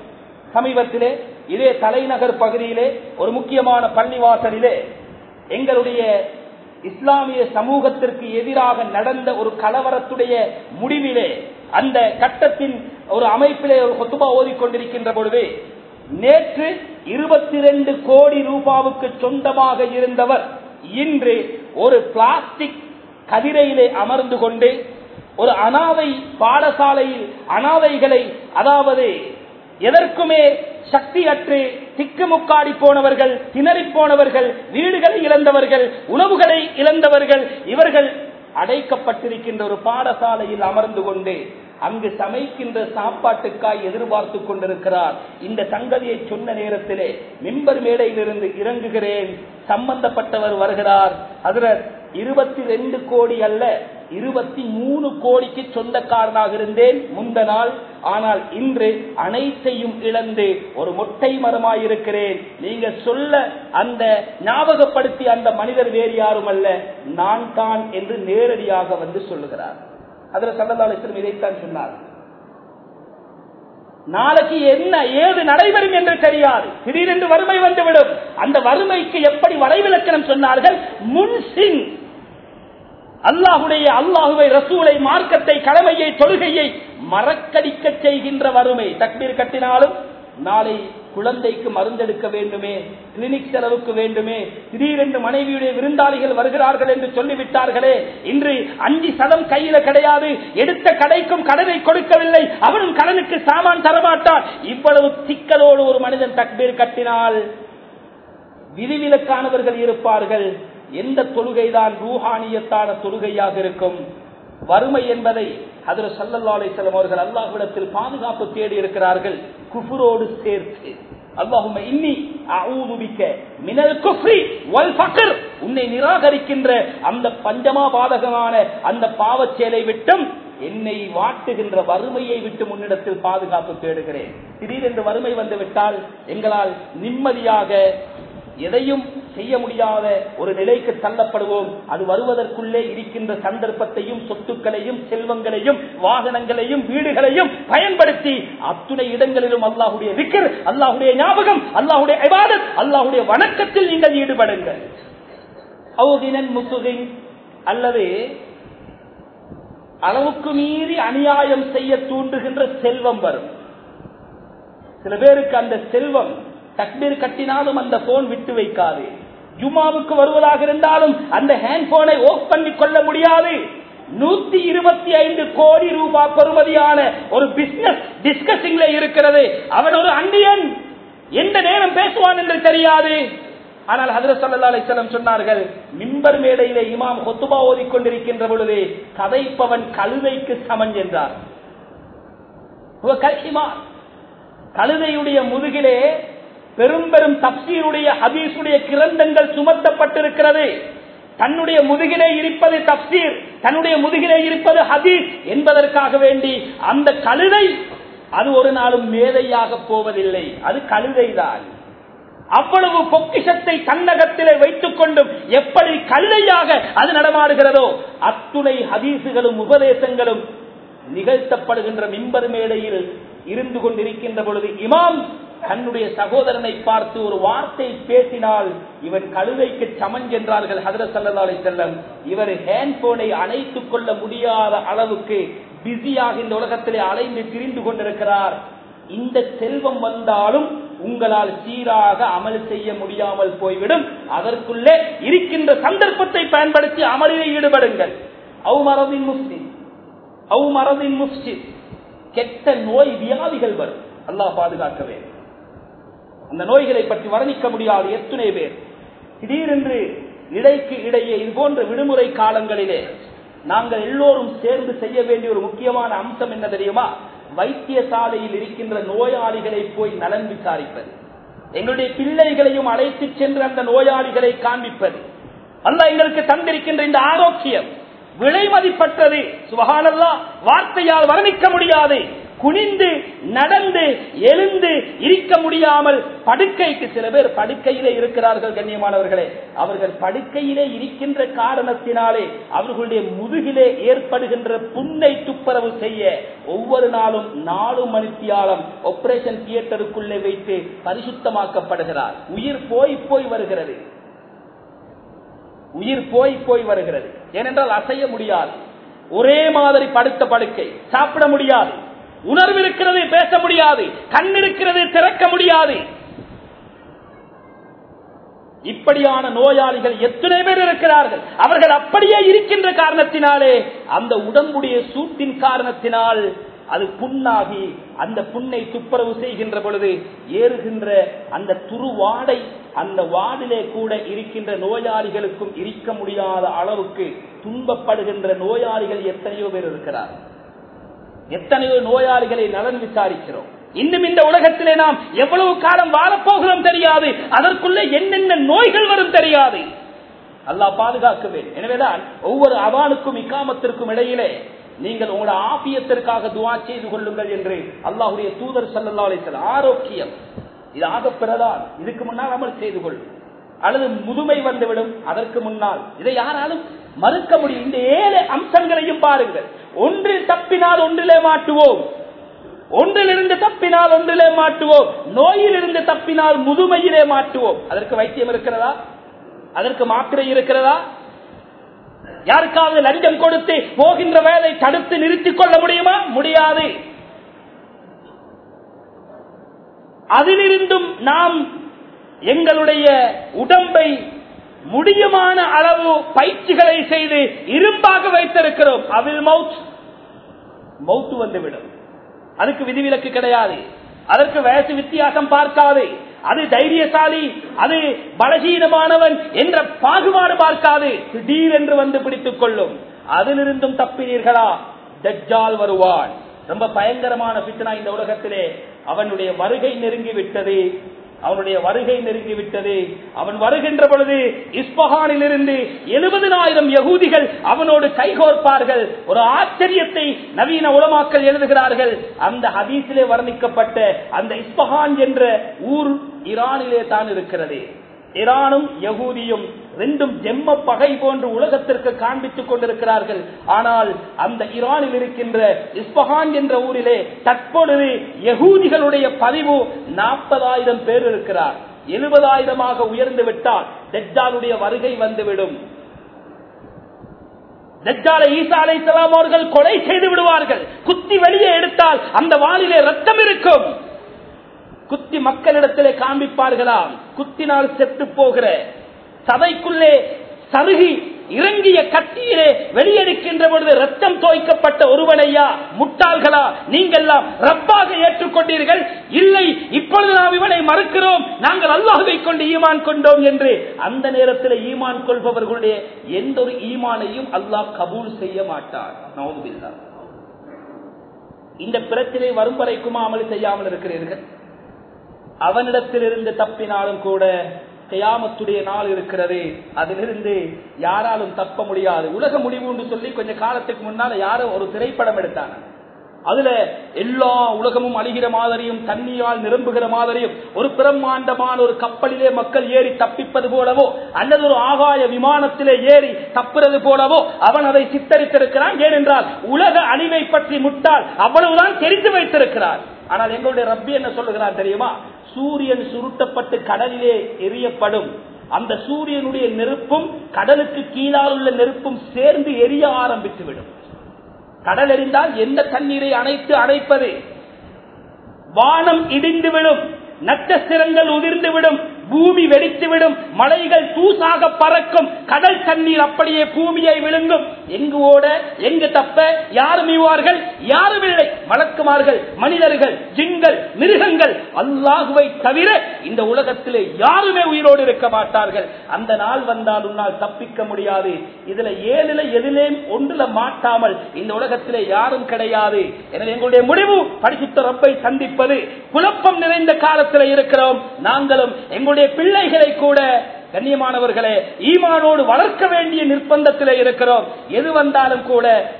சமீபத்திலே இதே தலைநகர் பகுதியிலே ஒரு முக்கியமான பள்ளிவாசலிலே எங்களுடைய இஸ்லாமிய சமூகத்திற்கு எதிராக நடந்த ஒரு கலவரத்துடைய முடிவிலே அந்த கட்டத்தின் ஒரு அமைப்பிலே ஒரு கொத்துபா ஓதிக்கொண்டிருக்கின்ற பொழுது நேற்று இருபத்தி ரெண்டு கோடி ரூபாவுக்கு சொந்தமாக இருந்தவர் இன்று ஒரு பிளாஸ்டிக் கதிரையிலே அமர்ந்து கொண்டு ஒரு அனாதை பாடசாலையில் அனாதைகளை அதாவது எதற்குமே சக்தியற்று திக்குமுக்காடி போனவர்கள் திணறி போனவர்கள் வீடுகளை இழந்தவர்கள் உணவுகளை இழந்தவர்கள் இவர்கள் அடைக்கப்பட்டிருக்கின்ற ஒரு பாடசாலையில் அமர்ந்து கொண்டு அங்கு சமைக்கின்ற சாப்பாட்டுக்காய் எதிர்பார்த்து கொண்டிருக்கிறார் இந்த சங்கதியை சொன்ன நேரத்திலே மிம்பர் மேடையிலிருந்து இறங்குகிறேன் சம்பந்தப்பட்டவர் வருகிறார் அதுல இருபத்தி ரெண்டு கோடி அல்ல இருபத்தி மூணு கோடிக்கு சொந்தக்காரனாக இருந்தேன் முந்த நாள் ஆனால் இன்று அனைத்தையும் இழந்து ஒரு மொட்டை மரமாயிருக்கிறேன் நீங்க சொல்ல அந்த ஞாபகப்படுத்தி அந்த மனிதர் வேறு யாரும் அல்ல நான் தான் என்று நேரடியாக வந்து சொல்லுகிறார் அதுல சல்லதாலேஸ்வரம் இதைத்தான் சொன்னார் நாளைக்கு என்ன ஏது நடைபெறும் என்று தெரியாது திடீரென்று வறுமை வந்துவிடும் அந்த வறுமைக்கு எப்படி வரைவிலக்கணம் சொன்னார்கள் முன்சின் அல்லாஹுடைய அல்லாஹுவை ரசூலை மார்க்கத்தை கடமையை தொழுகையை மறக்கடிக்க செய்கின்ற வறுமை தக்பீர் கட்டினாலும் நாளை குழந்தைக்கு மருந்தெடுக்க வேண்டுமே கிளினிக் செலவுக்கு வேண்டுமே திடீரென்று மனைவியுடைய விருந்தாளிகள் வருகிறார்கள் என்று சொல்லிவிட்டார்களே இன்று அஞ்சு சதம் கையில கிடையாது எடுத்த கடைக்கும் கடனை கொடுக்கவில்லை அவனும் கடனுக்கு சாமான் தரமாட்டான் இவ்வளவு சிக்கலோடு ஒரு மனிதன் தக்பீர் கட்டினால் விதிவிலக்கானவர்கள் இருப்பார்கள் எந்த தொழுகைதான் ரூஹானியத்தான தொழுகையாக இருக்கும் வறுமை என்பதை அதில் சல்லல்லா அலிசல்லம் அவர்கள் அல்லாஹ்விடத்தில் பாதுகாப்பு தேடி இருக்கிறார்கள் குஃபுரோடு சேர்த்து அல்லாஹும இன்னி அஊதுபிக்க மினல் குஃப்ரி வல் ஃபக்ர் உன்னை நிராகரிக்கின்ற அந்த பஞ்சமா பாதகமான அந்த பாவச் செயலை விட்டும் என்னை வாட்டுகின்ற வறுமையை விட்டு முன்னிடத்தில் பாதுகாப்பு தேடுகிறேன் திடீரென்று வறுமை வந்து விட்டால் எங்களால் நிம்மதியாக எதையும் செய்ய முடியாத ஒரு நிலைக்கு தள்ளப்படுவோம் அது வருவதற்குள்ளே இருக்கின்ற சந்தர்ப்பத்தையும் சொத்துக்களையும் செல்வங்களையும் வாகனங்களையும் வீடுகளையும் பயன்படுத்தி அத்துணை இடங்களிலும் அல்லாஹுடைய விக்கர் அல்லாஹுடைய ஞாபகம் அல்லாஹுடைய இபாதத் அல்லாஹுடைய வணக்கத்தில் நீங்கள் ஈடுபடுங்கள் அவுதினன் முசுகின் அல்லது அளவுக்கு மீறி அநியாயம் செய்ய தூண்டுகின்ற செல்வம் வரும் சில பேருக்கு அந்த செல்வம் தக்பீர் கட்டினாலும் அந்த போன் விட்டு வைக்காது ஜுமாவுக்கு வருவதாக இருந்தாலும் அந்த ஹேண்ட் போனை ஓப் பண்ணி கொள்ள முடியாது நூத்தி இருபத்தி ஐந்து கோடி ரூபாய் பெறுமதியான ஒரு பிசினஸ் டிஸ்கசிங்ல இருக்கிறது அவன் ஒரு அண்டியன் எந்த நேரம் பேசுவான் என்று தெரியாது ஆனால் ஹதரத் சல்லா அலிஸ்லாம் சொன்னார்கள் மிம்பர் மேடையிலே இமாம் கொத்துபா ஓதிக்கொண்டிருக்கின்ற பொழுது கதைப்பவன் கழுதைக்கு சமன் என்றார் கழுதையுடைய முதுகிலே பெரும் பெரும் தப்சீருடைய ஹதீசுடைய கிரந்தங்கள் சுமத்தப்பட்டிருக்கிறது தன்னுடைய முதுகிலே இருப்பது தப்சீர் தன்னுடைய முதுகிலே இருப்பது ஹதீஸ் என்பதற்காக வேண்டி அந்த கழுதை அது ஒரு நாளும் மேதையாக போவதில்லை அது கழுதைதான் அவ்வளவு பொக்கிஷத்தை தன்னகத்திலே வைத்துக் கொண்டும் எப்படி கழுதையாக அது நடமாடுகிறதோ அத்துணை ஹதீசுகளும் உபதேசங்களும் நிகழ்த்தப்படுகின்ற மிம்பர் மேடையில் இருந்து கொண்டிருக்கின்ற பொழுது இமாம் தன்னுடைய சகோதரனை பார்த்து ஒரு வார்த்தை பேசினால் இவன் கழுதைக்கு சமன் என்றார்கள் ஹதரத் சல்லா அலி செல்லம் இவர் ஹேண்ட் போனை அணைத்துக் கொள்ள முடியாத அளவுக்கு பிஸியாக இந்த உலகத்திலே அலைந்து திரிந்து கொண்டிருக்கிறார் இந்த செல்வம் வந்தாலும் உங்களால் சீராக அமல் செய்ய முடியாமல் போய்விடும் அதற்குள்ளே இருக்கின்ற சந்தர்ப்பத்தை பயன்படுத்தி அமலிலே ஈடுபடுங்கள் அவு மரபின் முஸ்லிம் அவு மரபின் முஸ்லிம் கெட்ட நோய் வியாதிகள் வரும் அல்லாஹ் பாதுகாக்கவே அந்த நோய்களை பற்றி வர்ணிக்க முடியாது எத்தனை பேர் திடீரென்று இடைக்கு இடையே இது போன்ற விடுமுறை காலங்களிலே நாங்கள் எல்லோரும் சேர்ந்து செய்ய வேண்டிய ஒரு முக்கியமான அம்சம் என்ன தெரியுமா வைத்தியசாலையில் இருக்கின்ற நோயாளிகளை போய் நலன் விசாரிப்பது எங்களுடைய பிள்ளைகளையும் அழைத்து சென்று அந்த நோயாளிகளை காண்பிப்பது அல்ல எங்களுக்கு தந்திருக்கின்ற இந்த ஆரோக்கியம் விலை மதிப்பற்றது சுபகானல்லா வார்த்தையால் வர்ணிக்க முடியாது குனிந்து நடந்து எழுந்து இருக்க முடியாமல் படுக்கைக்கு சில பேர் படுக்கையிலே இருக்கிறார்கள் கண்ணியமானவர்களே அவர்கள் படுக்கையிலே இருக்கின்ற காரணத்தினாலே அவர்களுடைய முதுகிலே ஏற்படுகின்ற புண்ணை துப்புரவு செய்ய ஒவ்வொரு நாளும் நாலு மணித்தியாலம் ஆபரேஷன் தியேட்டருக்குள்ளே வைத்து பரிசுத்தமாக்கப்படுகிறார் உயிர் போய் போய் வருகிறது உயிர் போய் போய் வருகிறது ஏனென்றால் அசைய முடியாது ஒரே மாதிரி படுத்த படுக்கை சாப்பிட முடியாது உணர்வு இருக்கிறது பேச முடியாது கண் இருக்கிறது திறக்க முடியாது இப்படியான நோயாளிகள் எத்தனை பேர் இருக்கிறார்கள் அவர்கள் அப்படியே இருக்கின்ற காரணத்தினாலே அந்த உடம்புடைய சூட்டின் காரணத்தினால் அது புண்ணாகி அந்த புண்ணை துப்புரவு செய்கின்ற பொழுது ஏறுகின்ற அந்த துருவாடை அந்த வாடிலே கூட இருக்கின்ற நோயாளிகளுக்கும் இருக்க முடியாத அளவுக்கு துன்பப்படுகின்ற நோயாளிகள் எத்தனையோ பேர் இருக்கிறார் எத்தனையோ நோயாளிகளை நலன் விசாரிக்கிறோம் இன்னும் இந்த உலகத்திலே நாம் எவ்வளவு காலம் வாழப்போகிறோம் தெரியாது அதற்குள்ள என்னென்ன நோய்கள் வரும் தெரியாது அல்லாஹ் பாதுகாக்குவேன் எனவேதான் ஒவ்வொரு அவானுக்கும் இக்காமத்திற்கும் இடையிலே நீங்கள் உங்களோட ஆபியத்திற்காக துவா செய்து கொள்ளுங்கள் என்று அல்லாஹுடைய தூதர் சல்லா அலிசல் ஆரோக்கியம் இது ஆகப்பிறதான் இதுக்கு முன்னால் அமல் செய்து கொள்ளும் அல்லது முதுமை வந்துவிடும் அதற்கு முன்னால் இதை யாராலும் மறுக்க முடியும் இந்த ஏழு அம்சங்களையும் பாருங்கள் ஒன்றில் தப்பினால் ஒன்றிலே மாட்டுவோம் ஒன்றிலிருந்து தப்பினால் ஒன்றிலே மாட்டுவோம் நோயிலிருந்து தப்பினால் முதுமையிலே மாட்டுவோம் அதற்கு வைத்தியம் இருக்கிறதா அதற்கு மாத்திரை இருக்கிறதா யாருக்காவது லஞ்சம் கொடுத்து போகின்ற வேலை தடுத்து நிறுத்திக் கொள்ள முடியுமா முடியாது அதிலிருந்தும் நாம் எங்களுடைய உடம்பை முடியுமான அளவு பயிற்சிகளை செய்து இரும்பாக வைத்திருக்கிறோம் அவில் மவுத் மவுத்து வந்துவிடும் அதுக்கு விதிவிலக்கு கிடையாது அதற்கு வயசு வித்தியாசம் பார்க்காது அது தைரியசாலி அது பலகீனமானவன் என்ற பாகுபாடு பார்க்காது திடீரென்று வந்து பிடித்துக் கொள்ளும் அதிலிருந்தும் தப்பினீர்களா தஜ்ஜால் வருவான் ரொம்ப பயங்கரமான பித்தனா இந்த உலகத்திலே அவனுடைய வருகை நெருங்கி விட்டது அவனுடைய வருகை நெருங்கி விட்டது அவன் வருகின்ற பொழுது இஸ்பஹானில் இருந்து எழுபதினாயிரம் யகூதிகள் அவனோடு கைகோர்ப்பார்கள் ஒரு ஆச்சரியத்தை நவீன உலமாக்கல் எழுதுகிறார்கள் அந்த ஹதீஸிலே வர்ணிக்கப்பட்ட அந்த இஸ்பஹான் என்ற ஊர் ஈரானிலே தான் இருக்கிறது ஈரானும் யகூதியும் ரெண்டும் ஜெம்ம பகை போன்று உலகத்திற்கு காண்பித்துக் கொண்டிருக்கிறார்கள் ஆனால் அந்த ஈரானில் இருக்கின்ற இஸ்பஹான் என்ற ஊரிலே தற்பொழுது யகூதிகளுடைய பதிவு நாற்பதாயிரம் பேர் இருக்கிறார் எழுபதாயிரமாக உயர்ந்து விட்டால் தெஜ்ஜாலுடைய வருகை வந்துவிடும் தெஜ்ஜாலை ஈசா அலை அவர்கள் கொலை செய்து விடுவார்கள் குத்தி வெளியே எடுத்தால் அந்த வானிலே ரத்தம் இருக்கும் குத்தி மக்களிடத்திலே காண்பிப்பார்களாம் குத்தினால் செத்து போகிற சதைக்குள்ளே சருகி இறங்கிய கட்டியிலே வெளியெடுக்கின்ற பொழுது ரத்தம் தோய்க்கப்பட்ட ஒருவனையா முட்டாள்களா நீங்கெல்லாம் ரப்பாக ஏற்றுக்கொண்டீர்கள் இல்லை இப்பொழுது நாம் இவனை மறுக்கிறோம் நாங்கள் அல்லாஹுவை கொண்டு ஈமான் கொண்டோம் என்று அந்த நேரத்தில் ஈமான் கொள்பவர்களுடைய எந்த ஒரு ஈமானையும் அல்லாஹ் கபூல் செய்ய மாட்டார் நவம்பில்லா இந்த பிரச்சனை வரும் வரைக்குமா அமல் செய்யாமல் இருக்கிறீர்கள் அவனிடத்திலிருந்து தப்பினாலும் கூட கயாமத்துடைய நாள் இருக்கிறது அதிலிருந்து யாராலும் தப்ப முடியாது உலக முடிவு என்று சொல்லி கொஞ்ச காலத்துக்கு முன்னால யாரும் ஒரு திரைப்படம் எடுத்தாங்க அதுல எல்லா உலகமும் அழிகிற மாதிரியும் தண்ணியால் நிரம்புகிற மாதிரியும் ஒரு பிரம்மாண்டமான ஒரு கப்பலிலே மக்கள் ஏறி தப்பிப்பது போலவோ அல்லது ஒரு ஆகாய விமானத்திலே ஏறி தப்புறது போலவோ அவன் அதை சித்தரித்திருக்கிறான் ஏனென்றால் உலக அழிவை பற்றி முட்டால் அவ்வளவுதான் தெரிந்து வைத்திருக்கிறார் ஆனால் எங்களுடைய ரப்பி என்ன சொல்லுகிறார் தெரியுமா சூரியன் சுருட்டப்பட்டு கடலிலே எரியப்படும் அந்த சூரியனுடைய நெருப்பும் கடலுக்கு கீழால் உள்ள நெருப்பும் சேர்ந்து எரிய ஆரம்பித்துவிடும் கடல் எறிந்தால் எந்த தண்ணீரை அணைத்து அணைப்பது வானம் இடிந்துவிடும் நட்சத்திரங்கள் உதிர்ந்துவிடும் பூமி வெடித்துவிடும் மலைகள் தூசாக பறக்கும் கடல் தண்ணீர் அப்படியே பூமியை விழுங்கும் எங்கு ஓட எங்கு தப்ப யார் மீவார்கள் யாரும் இல்லை வழக்குமார்கள் மனிதர்கள் ஜிங்கள் மிருகங்கள் அல்லாஹுவை தவிர இந்த உலகத்திலே யாருமே உயிரோடு இருக்க மாட்டார்கள் அந்த நாள் வந்தால் உன்னால் தப்பிக்க முடியாது இதுல ஏழுல எதிலே ஒன்றுல மாட்டாமல் இந்த உலகத்திலே யாரும் கிடையாது எனவே எங்களுடைய முடிவு படிச்சுத்த ரப்பை சந்திப்பது குழப்பம் நிறைந்த காலத்தில் இருக்கிறோம் நாங்களும் எங்களுடைய பிள்ளைகளை கூட கண்ணியமானவர்களே ஈமானோடு வளர்க்க வேண்டிய நிர்பந்தத்தில் இருக்கிறோம் எது வந்தாலும் கூட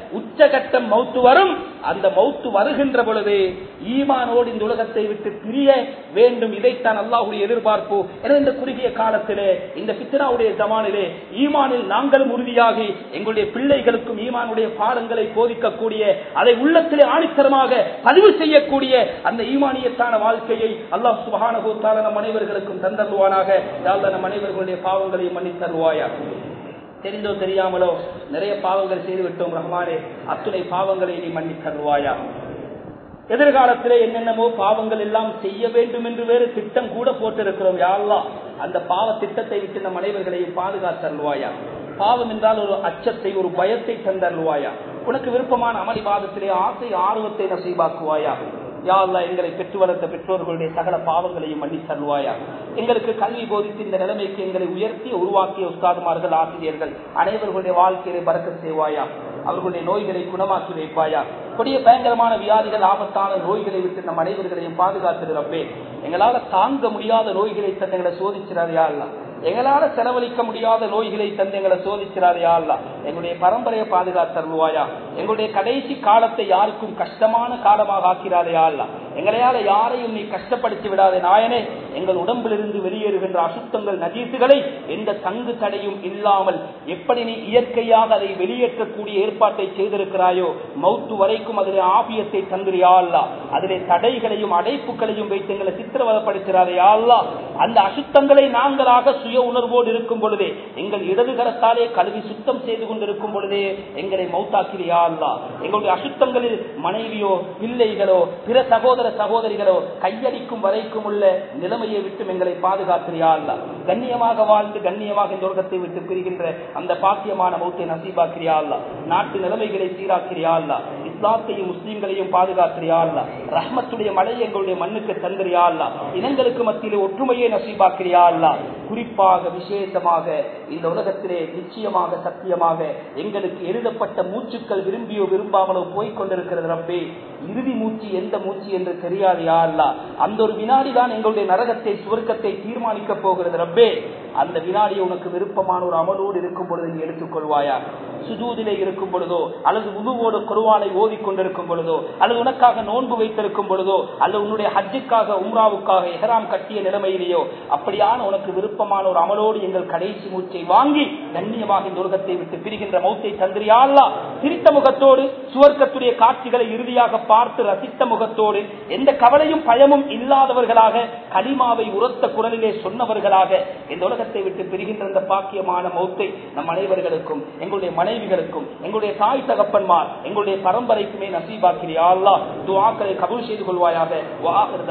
உச்சகட்டம் மௌத்து வரும் அந்த மௌத்து வருகின்ற பொழுது ஈமானோடு இந்த உலகத்தை விட்டு பிரிய வேண்டும் இதைத்தான் அல்லாஹுடைய எதிர்பார்ப்பு என இந்த குறுகிய காலத்திலே இந்த பித்னாவுடைய ஜமானிலே ஈமானில் நாங்களும் உறுதியாகி எங்களுடைய பிள்ளைகளுக்கும் ஈமானுடைய பாடங்களை போதிக்கக்கூடிய அதை உள்ளத்திலே ஆணித்தரமாக பதிவு செய்யக்கூடிய அந்த ஈமானியத்தான வாழ்க்கையை அல்லாஹ் சுபகானகோத்தால நம் அனைவர்களுக்கும் தந்தருவானாக யாழ்ல நம் அனைவர்களுடைய பாவங்களையும் மன்னித்தருவாயா தெரிந்தோ தெரியாமலோ நிறைய பாவங்கள் செய்து விட்டோம் ரஹ்மானே அத்துணை பாவங்களை நீ மன்னித்தருவாயா எதிர்காலத்திலே என்னென்னமோ பாவங்கள் எல்லாம் செய்ய வேண்டும் என்று வேறு திட்டம் கூட போட்டிருக்கிறோம் யாரெல்லாம் அந்த பாவ திட்டத்தை விட்டு நம் அனைவர்களையும் பாதுகாத்தருவாயா பாவம் என்றால் ஒரு அச்சத்தை ஒரு பயத்தை தந்தருவாயா உனக்கு விருப்பமான அமளி பாதத்திலே ஆசை ஆர்வத்தை நசைவாக்குவாயா யாழ்லா எங்களை பெற்று வளர்த்த பெற்றோர்களுடைய சகல பாவங்களையும் மன்னி தருவாயா எங்களுக்கு கல்வி போதித்து இந்த நிலைமைக்கு எங்களை உயர்த்தி உருவாக்கிய உஸ்தாதுமார்கள் ஆசிரியர்கள் அனைவர்களுடைய வாழ்க்கையை பறக்க செய்வாயா அவர்களுடைய நோய்களை குணமாக்கி வைப்பாயா கொடிய பயங்கரமான வியாதிகள் ஆபத்தான நோய்களை விட்டு நம் அனைவர்களையும் பாதுகாத்திருப்பே எங்களால தாங்க முடியாத நோய்களை தந்து எங்களை சோதிச்சிடாதையா இல்ல எங்களால செலவழிக்க முடியாத நோய்களை தந்து எங்களை சோதிச்சிடாதையா இல்ல எங்களுடைய பரம்பரையை பாதுகாத்தருவாயா எங்களுடைய கடைசி காலத்தை யாருக்கும் கஷ்டமான காலமாக ஆக்கிறாதையா இல்ல எங்களையால யாரையும் நீ கஷ்டப்படுத்தி விடாதே நாயனே எங்கள் உடம்பிலிருந்து வெளியேறுகின்ற அசுத்தங்கள் நஜீசுகளை எந்த தங்கு தடையும் இல்லாமல் எப்படி நீ இயற்கையாக அதை வெளியேற்றக்கூடிய ஏற்பாட்டை செய்திருக்கிறாயோ மௌத்து வரைக்கும் அதிலே ஆபியத்தை தந்திரியா அல்லா அதிலே தடைகளையும் அடைப்புகளையும் வைத்து எங்களை சித்திரவதப்படுத்துகிறாரையா அல்லா அந்த அசுத்தங்களை நாங்களாக சுய உணர்வோடு இருக்கும் பொழுதே எங்கள் இடது கரத்தாலே கழுவி சுத்தம் செய்து கொண்டிருக்கும் பொழுதே எங்களை மௌத்தாக்கிறியா அல்லா எங்களுடைய அசுத்தங்களில் மனைவியோ பிள்ளைகளோ பிற சகோதர சகோதரிகளோ கையடிக்கும் வரைக்கும் உள்ள நிலைமையை விட்டு எங்களை பாதுகாக்கிறியா அல்லா கண்ணியமாக வாழ்ந்து கண்ணியமாக இந்த உலகத்தை விட்டு பிரிகின்ற அந்த பாக்கியமான மௌத்தை நசீபாக்கிறியா அல்லா நாட்டு நிலைமைகளை சீராக்கிறியா அல்லா இஸ்லாத்தையும் முஸ்லீம்களையும் பாதுகாக்கிறியா அல்லா ரஹ்மத்துடைய மழை எங்களுடைய மண்ணுக்கு தந்திரியா அல்லா இனங்களுக்கு மத்தியிலே ஒற்றுமையை நசீபாக்கிறியா அல்லா குறிப்பாக விசேஷமாக இந்த உலகத்திலே நிச்சயமாக சத்தியமாக எங்களுக்கு எழுதப்பட்ட மூச்சுக்கள் விரும்பியோ விரும்பாமலோ போய்கொண்டிருக்கிறது ரப்பே இறுதி மூச்சு எந்த மூச்சு என்று தெரியாது யாருலா அந்த ஒரு வினாடி தான் எங்களுடைய நரகத்தை சுவர்க்கத்தை தீர்மானிக்க போகிறது ரப்பே அந்த வினாடியை உனக்கு விருப்பமான ஒரு அமலோடு இருக்கும் பொழுது நீ எடுத்துக்கொள்வாயா சுஜூதிலே இருக்கும் பொழுதோ அல்லது உதுவோடு குருவானை ஓதி கொண்டிருக்கும் பொழுதோ அல்லது உனக்காக நோன்பு வைத்திருக்கும் பொழுதோ அல்லது உன்னுடைய ஹஜ்ஜுக்காக உம்ராவுக்காக எஹராம் கட்டிய நிலைமையிலேயோ அப்படியான உனக்கு விருப்பமான ஒரு அமலோடு எங்கள் கடைசி மூச்சை வாங்கி கண்ணியமாக இந்த உலகத்தை விட்டு பிரிகின்ற மௌத்தை தந்திரியாள்லா சிரித்த முகத்தோடு சுவர்க்கத்துடைய காட்சிகளை இறுதியாக பார்த்து ரசித்த முகத்தோடு எந்த கவலையும் பயமும் இல்லாதவர்களாக களிமாவை உரத்த குரலிலே சொன்னவர்களாக இந்த உலகத்தை விட்டு பிரிகின்ற இந்த பாக்கியமான மௌத்தை நம் அனைவர்களுக்கும் எங்களுடைய மனைவிகளுக்கும் எங்களுடைய தாய் தகப்பன்மார் எங்களுடைய பரம்பரைக்குமே நசீபாக்கிறியா அல்லா துவாக்களை கபூல் செய்து கொள்வாயாக